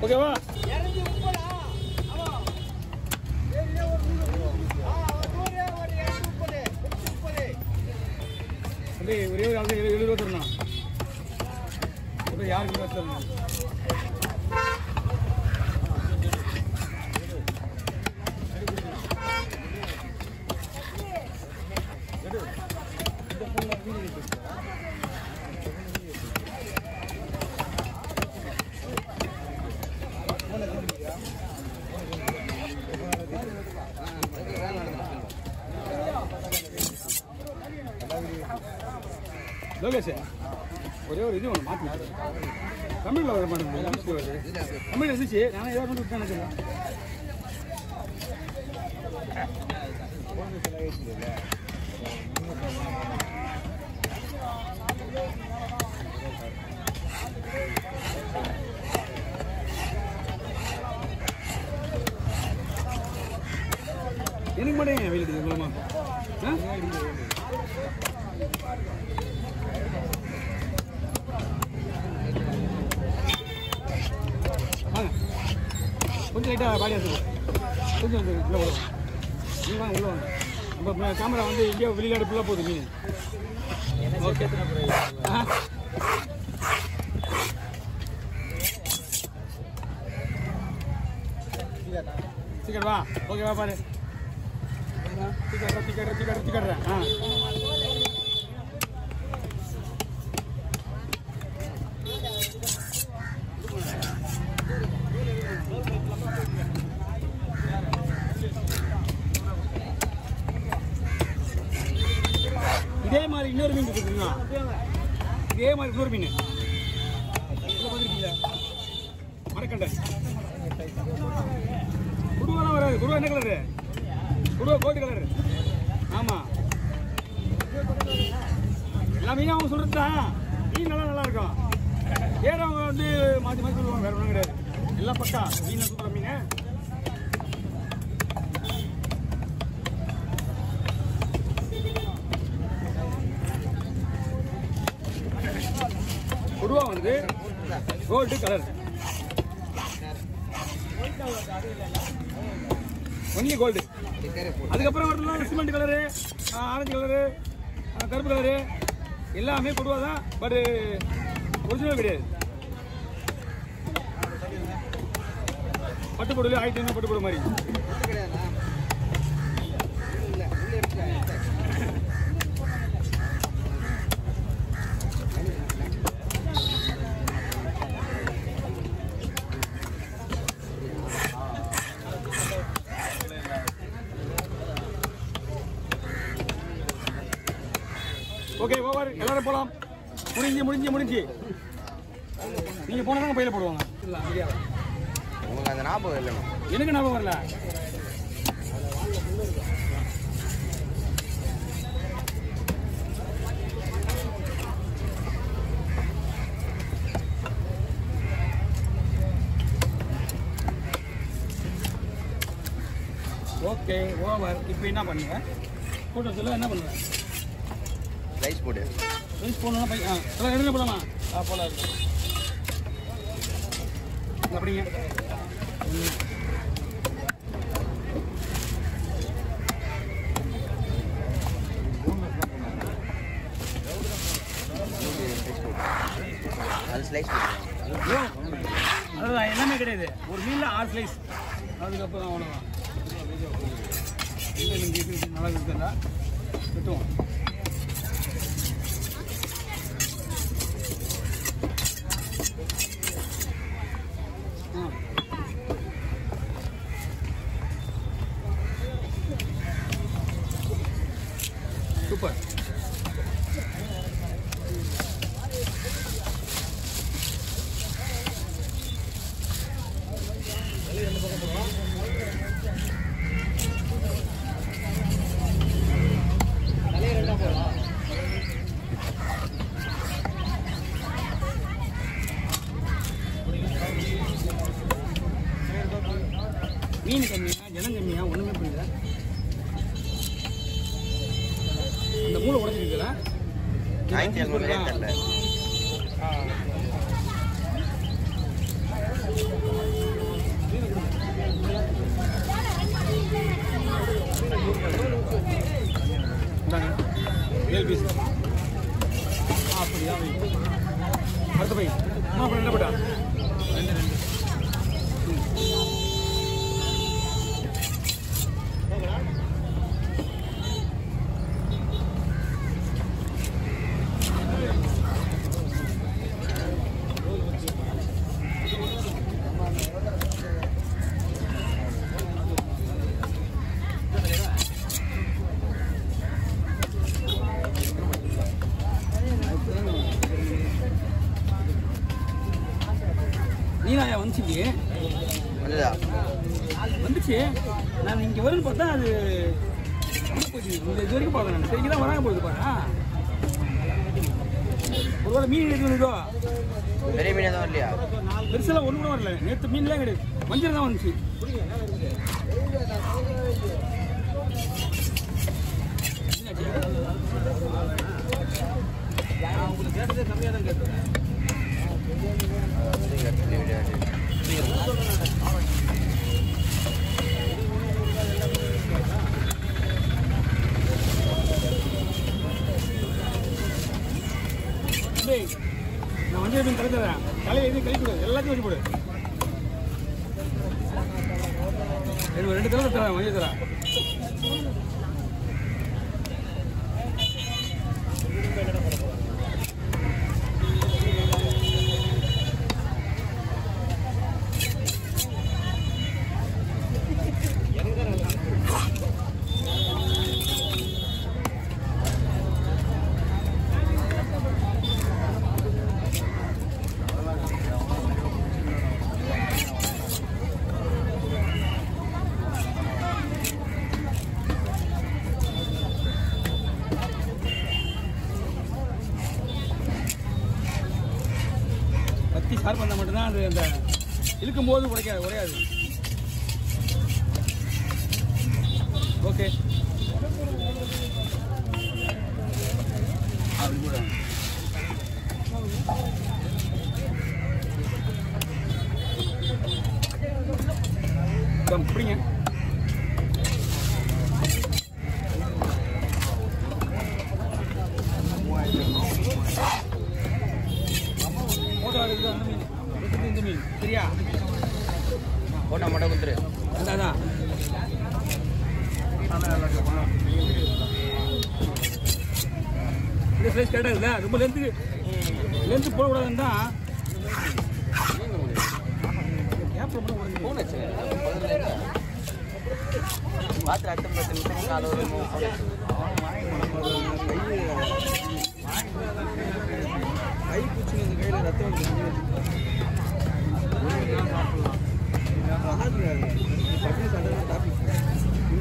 ஓகேவா அப்படியே ஒரே ஒரு ஆளுக்கு எழுபது ரூபா தரணும் இப்போ யாருக்கு ரூபா தரணும் லோகேஷ் ஒரே ஒரு இது ஒன்று மாற்றி தமிழில் வர மாட்டேங்குது இங்கிலீஷில் வருது தமிழ் இருந்துச்சு நானே ஏதாவது கொண்டு விட்டேன் நினைக்கிறேன் எனக்கு மட்டும் ஏன் வெயில் அடிக்குது இவ்வளோமா வாங்க கொஞ்சம் லைட்டாக பாடி எடுத்துக்கோ கொஞ்சம் வந்து உள்ள வரும் நீ வாங்க உள்ள வாங்க நம்ம கேமரா வந்து எங்கேயோ வெளிநாடு ஃபுல்லாக போகுது மீன் ஓகே ஆ சீக்கிரம் வா ஓகே வா பாரு சீக்கிரம் சீக்கிரம் சீக்கிரம் சீக்கிரம் ஆ இதே மாதிரி இன்னொரு மீன் இருக்குதுங்களா இதே மாதிரி இன்னொரு மீன் இதுல பார்த்திருக்கீங்களா? மரக்கண்டை குடுவாலாம் வராது குடுவா என்ன கலரு குடுவா கோல்டு கலரு ஆமா எல்லா மீனும் அவங்க சொல்றது தான் மீன் நல்லா நல்லா இருக்கும் வேற அவங்க வந்து மாற்றி மாற்றி சொல்லுவாங்க வேற ஒன்றும் கிடையாது எல்லாம் பக்கா மீன் சூப்பர் மீன் கொடுவா வந்து கோல்டு கலர் ஒன்லி கோல்டு அதுக்கப்புறம் வரதுலாம் சிமெண்ட் கலரு ஆரஞ்சு கலரு கருப்பு கலரு எல்லாமே கொடுவா தான் பட் ஒரிஜினல் கிடையாது பட்டு பொருள் ஆயிரத்தி ஐநூறு பட்டு பொருள் மாதிரி ஓகே ஓவர் எல்லாரும் போலாம் முடிஞ்சு முடிஞ்சு முடிஞ்சு நீங்க போனதாங்க பையில போடுவாங்க உங்களுக்கு அந்த ஞாபகம் இல்லைண்ணா எனக்கு ஞாபகம் வரல ஓகே ஓவர் இப்போ என்ன பண்ணுவேன் ஃபோட்டோ சொல்ல என்ன பண்ணுவேன் ரைஸ் போடு ரைஸ் போடணும்னா பை ஆ எல்லாம் எடுங்க போலாமா ஆ போலாம் அப்படிங்க ம். அது ஸ்லைஸ் போடுறேன் ஐயோ, அதுதான் எல்லாமே கிடையாது ஒரு மீனில் ஆறு ஸ்லைஸ் அதுக்கப்புறம் அவ்வளோதான் இல்லை நீங்கள் இது நல்லா இருக்குதா வெட்டுவோம் ஆ சூப்பர் மீன் கம்மியா ஜனம் கம்மியா ஒண்ணுமே புரியல அந்த மூளை உடச்சிருக்குல்ல ஆயிரத்தி எழுநூறு ரேட் இல்லை அப்புறம் என்ன போட்டா ரெண்டு ரெண்டு நீனாயா வந்துச்சு இப்படி வந்துதா வந்துச்சு நான் இங்கே வரும்னு பார்த்தா அது உள்ள போச்சு இந்த இது வரைக்கும் பார்த்தேன் நான் சரி தான் வராங்க போகுது பாரு ஒருவேளை மீன் எடுத்து வந்துட்டோ பெரிய மீன் எதுவும் இல்லையா பெருசெல்லாம் ஒன்று கூட வரல நேற்று மீன்லாம் கிடையாது மஞ்சள் தான் வந்துச்சு உங்களுக்கு கேட்டதே கம்மியாக தான் கேட்டேன் டேய், நான் மஞ்சள் மீன் கலந்து தரேன் தலையை எதுவும் கழிக்க கூடாது எல்லாத்தையும் வச்சு போடு எனக்கு ரெண்டு தடவை தரேன் மஞ்சள் தரேன் பத்தி ஷார்ப் பண்ணால் மட்டும்தான் அது அந்த இழுக்கும் போது உடைக்காது உடையாது ஓகே அப்படி கூட கம், பிடிங்க ஃபோட்டோ இருக்குது அந்த மீன் இருக்குது இந்த மீன் சரியா போட்டா மட்டும் கொடுத்துரு அதான் அதான் இந்த சைஸ் கரெக்டாக இருக்குல்ல ரொம்ப லென்த்து லென்த்து போடக்கூடாதுன்னு தான் கேப்பில் மட்டும் உடஞ்சி ஃபோன் வச்சு பார்த்து அடுத்த பத்து நிமிஷம் காலை ஒரு ஃபோன் வச்சு